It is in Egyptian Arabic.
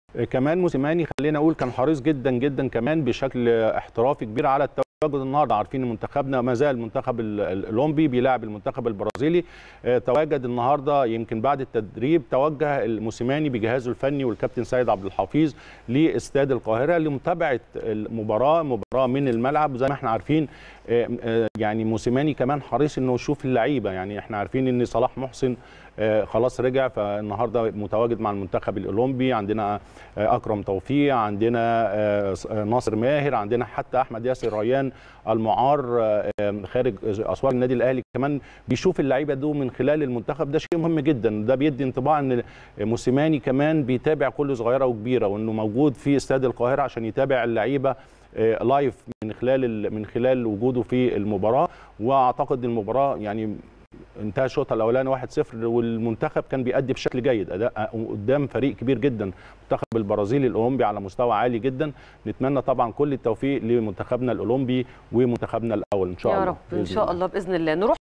كمان موسيماني خلينا اقول كان حريص جدا جدا كمان بشكل احترافي كبير على التواجد النهارده عارفين منتخبنا ما زال المنتخب ال- ال- الاولمبي بيلاعب المنتخب البرازيلي آه، تواجد النهارده يمكن بعد التدريب توجه الموسيماني بجهازه الفني والكابتن سيد عبد الحفيظ لاستاد القاهره لمتابعه المباراه مباراه من الملعب زي ما احنا عارفين آه، آه، يعني موسيماني كمان حريص انه يشوف اللعيبه يعني احنا عارفين ان صلاح محسن آه، خلاص رجع فالنهارده متواجد مع المنتخب الاولمبي عندنا آه، اكرم توفيق عندنا آه، ناصر ماهر عندنا حتى احمد ياسر ريان المعار آه، آه، خارج اسوار النادي الاهلي كمان بيشوف اللعيبه دول من خلال المنتخب ده شيء مهم جدا ده بيدي انطباع ان موسيماني كمان بيتابع كل صغيره وكبيره وانه موجود في استاد القاهره عشان يتابع اللعيبه آه، لايف من خلال ال- من خلال وجوده في المباراه واعتقد المباراه يعني انتهى الشوط الاولاني 1-0 والمنتخب كان بيأدي بشكل جيد اداء قدام فريق كبير جدا المنتخب البرازيلي الاولمبي على مستوى عالي جدا نتمنى طبعا كل التوفيق لمنتخبنا الاولمبي ومنتخبنا الاول ان شاء يا الله رب ان بإذن شاء الله باذن الله نروح